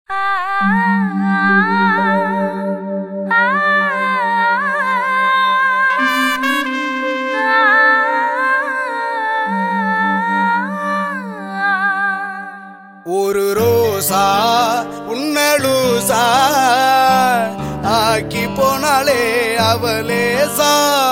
ஒரு ரோசா உன்னலூசா ஆக்கி போனாலே அவலேசா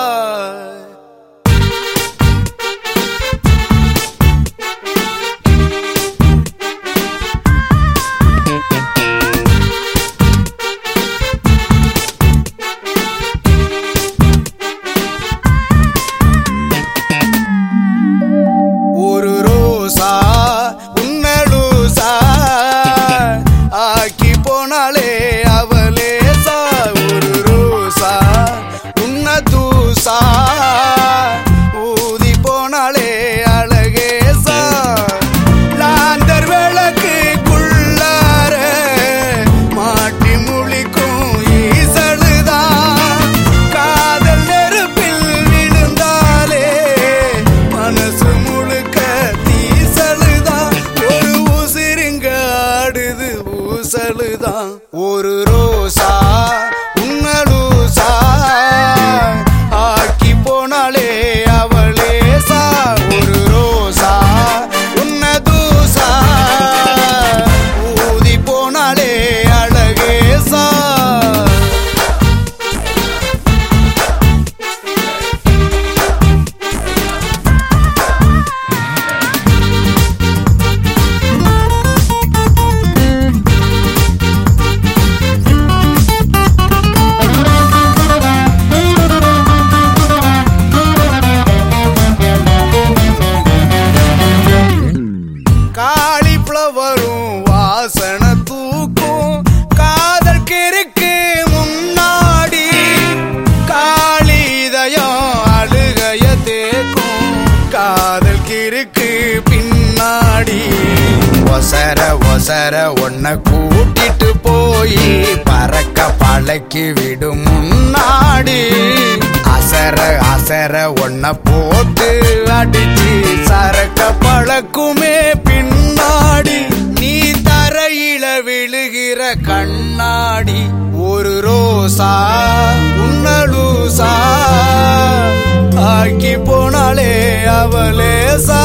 ஒரு ரோசா உன்னலூசா ஆக்கி போனாலே அவலேசா ஒரு ரோசா உன்ன தூசா ஊதி போனாலே அழகேசா லாந்தர் விளக்குக்குள்ளார மாட்டி முழிக்கும் ஈசழுதான் காதல் நெருப்பில் விழுந்தாலே மனசு முழுக்க தீசலுதான் ஒரு உசிருங்க ஆடுது ஊசலுதான் ஒரு ரோசா உன்னலூசா ஆக்கி போனாலே அவளேசா ஒரு ரோசா உன்ன தூசா ஊதி போனாலே அழகேசா காலிஃப்ளவரும் வாசனை தூக்கும் காதல் கிறுக்கு முன்னாடி காளி இதயம் அழுகைய தேக்கும் காதல் கிறுக்கு பின்னாடி ஒசர ஒசர ஒன்ன கூட்டிட்டு போய் பறக்க பழக்கி விடும் முன்னாடி அசர அசர ஒன்ன போட்டு அடிச்சு சரக்க பழக்குமே பின்னாடி நீ தரையில விழுகிற கண்ணாடி ஒரு ரோசா உன்னலூசா ஆக்கி போனாலே அவலேசா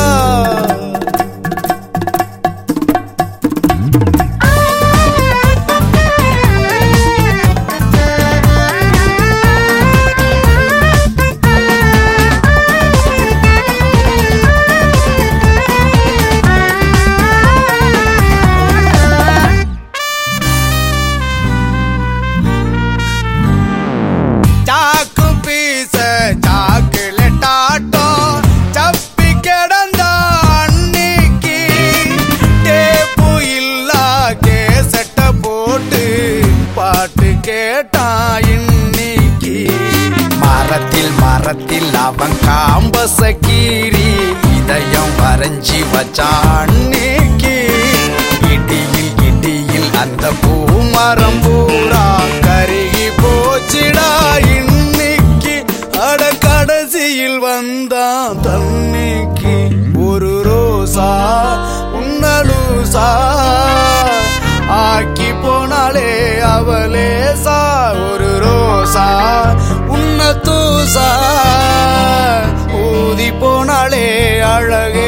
சாக்கு பீச சாக்குலெட் ஆட்டம் சப்பி கிடந்த அன்னைக்கு டேப்பு இல்லா கேசட்ட போட்டு பாட்டு கேட்டான் இன்னைக்கு மரத்தில் மரத்தில் அவன் காம்பச கீறி இதயம் வரைஞ்சி வச்சான் அன்னைக்கு இடியில் இடியில் அந்த பூமரம் பூரா கருகி போச்சிடா இன்னைக்கு அட கடைசியில் வந்தான் தன்னைக்கு ஒரு ரோசா உன்னலூசா ஆக்கி போனாலே அவலேசா ஒரு ரோசா உன்ன தூசா ஊதி போனாலே அழகே